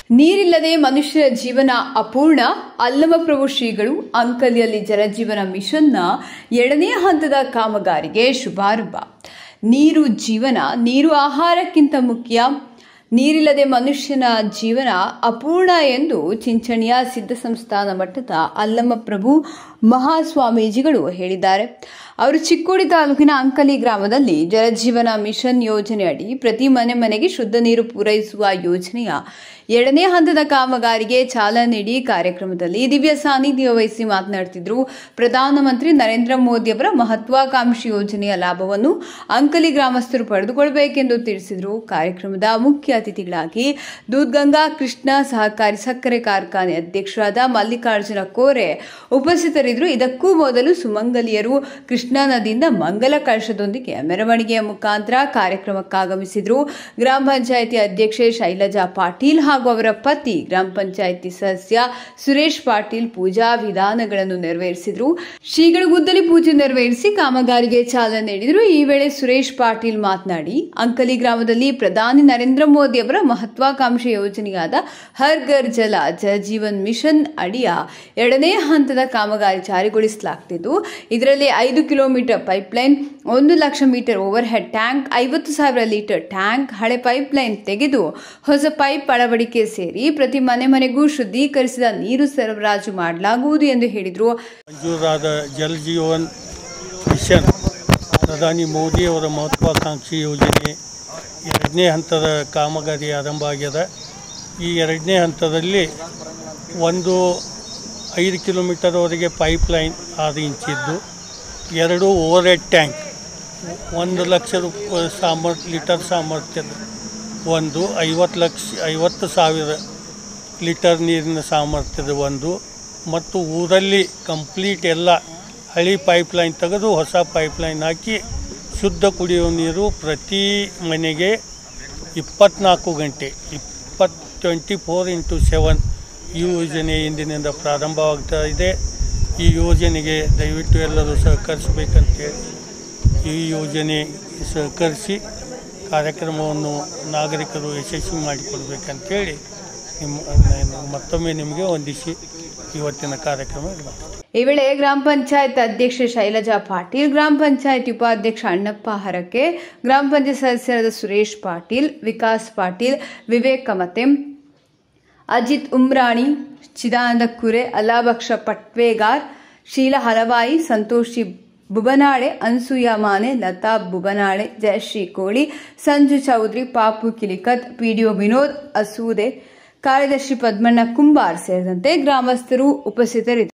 ನೀರಿಲ್ಲದೆ ಮನುಷ್ಯರ ಜೀವನ ಅಪೂರ್ಣ ಅಲ್ಲಮಪ್ರಭು ಶ್ರೀಗಳು ಅಂಕಲಿಯಲ್ಲಿ ಜಲಜೀವನ ಮಿಷನ್ನ ಎರಡನೇ ಹಂತದ ಕಾಮಗಾರಿಗೆ ಶುಭಾರಂಭ ನೀರು ಜೀವನ ನೀರು ಆಹಾರಕ್ಕಿಂತ ಮುಖ್ಯ ನೀರಿಲ್ಲದೆ ಮನುಷ್ಯನ ಜೀವನ ಅಪೂರ್ಣ ಎಂದು ಚಿಂಚಣಿಯ ಸಿದ್ಧ ಸಂಸ್ಥಾನ ಮಟ್ಟದ ಅಲ್ಲಮಪ್ರಭು ಮಹಾಸ್ವಾಮೀಜಿಗಳು ಹೇಳಿದ್ದಾರೆ ಅವರು ಚಿಕ್ಕೋಡಿ ತಾಲೂಕಿನ ಅಂಕಲಿ ಗ್ರಾಮದಲ್ಲಿ ಜಲಜೀವನ ಮಿಷನ್ ಯೋಜನೆಯಡಿ ಪ್ರತಿ ಮನೆ ಮನೆಗೆ ಶುದ್ಧ ನೀರು ಪೂರೈಸುವ ಯೋಜನೆಯ ಎರಡನೇ ಹಂತದ ಕಾಮಗಾರಿಗೆ ಚಾಲನೆ ನೀಡಿ ಕಾರ್ಯಕ್ರಮದಲ್ಲಿ ದಿವ್ಯ ಸಾನ್ನಿಧ್ಯ ವಹಿಸಿ ಮಾತನಾಡುತ್ತಿದ್ದರು ಪ್ರಧಾನಮಂತ್ರಿ ನರೇಂದ್ರ ಮೋದಿ ಅವರ ಮಹತ್ವಾಕಾಂಕ್ಷಿ ಯೋಜನೆಯ ಲಾಭವನ್ನು ಅಂಕಲಿ ಗ್ರಾಮಸ್ಥರು ಪಡೆದುಕೊಳ್ಳಬೇಕೆಂದು ತಿಳಿಸಿದರು ಕಾರ್ಯಕ್ರಮದ ಮುಖ್ಯ ಅತಿಥಿಗಳಾಗಿ ದೂದ್ಗಂಗಾ ಕೃಷ್ಣ ಸಹಕಾರಿ ಸಕ್ಕರೆ ಕಾರ್ಖಾನೆ ಅಧ್ಯಕ್ಷರಾದ ಮಲ್ಲಿಕಾರ್ಜುನ ಕೋರೆ ಉಪಸ್ಥಿತರಿದ್ದರು ಇದಕ್ಕೂ ಮೊದಲು ಸುಮಂಗಲಿಯರು ಕೃಷ್ಣಾ ನದಿಯಿಂದ ಮಂಗಲ ಕಳಶದೊಂದಿಗೆ ಮೆರವಣಿಗೆಯ ಮುಖಾಂತರ ಕಾರ್ಯಕ್ರಮಕ್ಕಾಗಮಿಸಿದರು ಗ್ರಾಮ ಪಂಚಾಯಿತಿ ಅಧ್ಯಕ್ಷೆ ಶೈಲಜಾ ಪಾಟೀಲ್ ಹಾಗೂ ಅವರ ಪತಿ ಗ್ರಾಮ ಪಂಚಾಯಿತಿ ಸದಸ್ಯ ಸುರೇಶ್ ಪಾಟೀಲ್ ಪೂಜಾ ವಿಧಾನಗಳನ್ನು ನೆರವೇರಿಸಿದರು ಶ್ರೀಗಳು ಗುದ್ದಲಿ ಪೂಜೆ ನೆರವೇರಿಸಿ ಕಾಮಗಾರಿಗೆ ಚಾಲನೆ ನೀಡಿದರು ಈ ವೇಳೆ ಸುರೇಶ್ ಪಾಟೀಲ್ ಮಾತನಾಡಿ ಅಂಕಲಿ ಗ್ರಾಮದಲ್ಲಿ ಪ್ರಧಾನಿ ನರೇಂದ್ರ ಮೋದಿ ಅವರ ಮಹತ್ವಾಕಾಂಕ್ಷಿ ಯೋಜನೆಯಾದ ಹರ್ ಘರ್ ಜಲ ಜಲಜೀವನ್ ಮಿಷನ್ ಅಡಿಯ ಎರಡನೇ ಹಂತದ ಕಾಮಗಾರಿ ಜಾರಿಗೊಳಿಸಲಾಗುತ್ತಿದ್ದು ಇದರಲ್ಲಿ ಐದು ಕಿಲೋಮೀಟರ್ ಪೈಪ್ಲೈನ್ ಒಂದು lakh metre overhead tank ಐವತ್ತು ಸಾವಿರ ಲೀಟರ್ ಟ್ಯಾಂಕ್ ಹಳೆ ಪೈಪ್ಲೈನ್ ತೆಗೆದು ಹೊಸ ಪೈಪ್ ಅಳವಡಿಕೆ ಸೇರಿ ಪ್ರತಿ ಮನೆ ಮನೆಗೂ ಶುದ್ಧೀಕರಿಸಿದ ನೀರು ಸರಬರಾಜು ಮಾಡಲಾಗುವುದು ಎಂದು ಹೇಳಿದರು ಮಂಜೂರಾದ ಜಲ್ ಜೀವನ್ ಮಿಷನ್ ಪ್ರಧಾನಿ ಮೋದಿಯವರ ಮಹತ್ವಾಕಾಂಕ್ಷಿ ಯೋಜನೆ ಎರಡನೇ ಹಂತದ ಕಾಮಗಾರಿ ಆರಂಭ ಆಗ್ಯದ ಈ ಎರಡನೇ ಹಂತದಲ್ಲಿ ಒಂದು ಐದು ಕಿಲೋಮೀಟರ್ವರೆಗೆ ಪೈಪ್ಲೈನ್ ಆರು ಇಂಚಿದ್ದು ಎರಡು ಓವರ್ ಹೆಡ್ ಟ್ಯಾಂಕ್ ಒಂದು ಲಕ್ಷ ರೂಪಾಯಿ ಸಾಮರ್ಥ್ ಲೀಟರ್ ಸಾಮರ್ಥ್ಯದ ಒಂದು ಐವತ್ತು ಲಕ್ಷ ಐವತ್ತು ಸಾವಿರ ಲೀಟರ್ ನೀರಿನ ಸಾಮರ್ಥ್ಯದ ಒಂದು ಮತ್ತು ಊರಲ್ಲಿ ಕಂಪ್ಲೀಟ್ ಎಲ್ಲ ಹಳಿ ಪೈಪ್ಲೈನ್ ತೆಗೆದು ಹೊಸ ಪೈಪ್ಲೈನ್ ಹಾಕಿ ಶುದ್ಧ ಕುಡಿಯುವ ನೀರು ಪ್ರತಿ ಮನೆಗೆ ಇಪ್ಪತ್ನಾಲ್ಕು ಗಂಟೆ ಇಪ್ಪತ್ತು ಟ್ವೆಂಟಿ ಫೋರ್ ಇಂಟು ಸೆವೆನ್ ಈ ಯೋಜನೆ ಇಂದಿನಿಂದ ಪ್ರಾರಂಭವಾಗ್ತಾ ಇದೆ ಈ ಯೋಜನೆಗೆ ದಯವಿಟ್ಟು ಎಲ್ಲರೂ ಸಹಕರಿಸಬೇಕಂತೇಳಿ ಈ ಯೋಜನೆ ಸಹಕರಿಸಿ ಕಾರ್ಯಕ್ರಮವನ್ನು ನಾಗರಿಕರು ಯಶಸ್ವಿ ಮಾಡಿಕೊಡ್ಬೇಕಂತೇಳಿ ನಿಮ್ಮ ನಾನು ಮತ್ತೊಮ್ಮೆ ನಿಮಗೆ ವಂದಿಸಿ ಇವತ್ತಿನ ಕಾರ್ಯಕ್ರಮ ಇಡಬೇಕು ಈ ವೇಳೆ ಗ್ರಾಮ ಪಂಚಾಯತ್ ಅಧ್ಯಕ್ಷೆ ಶೈಲಜಾ ಪಾಟೀಲ್ ಗ್ರಾಮ ಪಂಚಾಯತ್ ಉಪಾಧ್ಯಕ್ಷ ಅಣ್ಣಪ್ಪ ಹರಕೆ ಗ್ರಾಮ ಪಂಚಾಯತ್ ಸದಸ್ಯರಾದ ಸುರೇಶ್ ಪಾಟೀಲ್ ವಿಕಾಸ್ ಪಾಟೀಲ್ ವಿವೇಕ್ ಕಮತೆ ಅಜಿತ್ ಉಮ್ರಾಣಿ ಚಿದಾನಂದ ಕುರೆ ಅಲಾಬಕ್ಷ ಪಟ್ವೇಗಾರ್ ಶೀಲಾ ಹಲವಾಯಿ ಸಂತೋಷಿ ಬುಬನಾಳೆ ಅನ್ಸೂಯ ಮಾನೆ ಲತಾ ಬುಬನಾಳೆ ಜಯಶ್ರೀ ಕೋಳಿ ಸಂಜು ಚೌಧರಿ ಪಾಪು ಕಿಲಿಕತ್ ಪಿಡಿಒ ವಿನೋದ್ ಅಸೂದೆ ಕಾರ್ಯದರ್ಶಿ ಪದ್ಮಣ್ಣ ಕುಂಬಾರ್ ಸೇರಿದಂತೆ ಗ್ರಾಮಸ್ಥರು ಉಪಸ್ಥಿತರಿದ್ದರು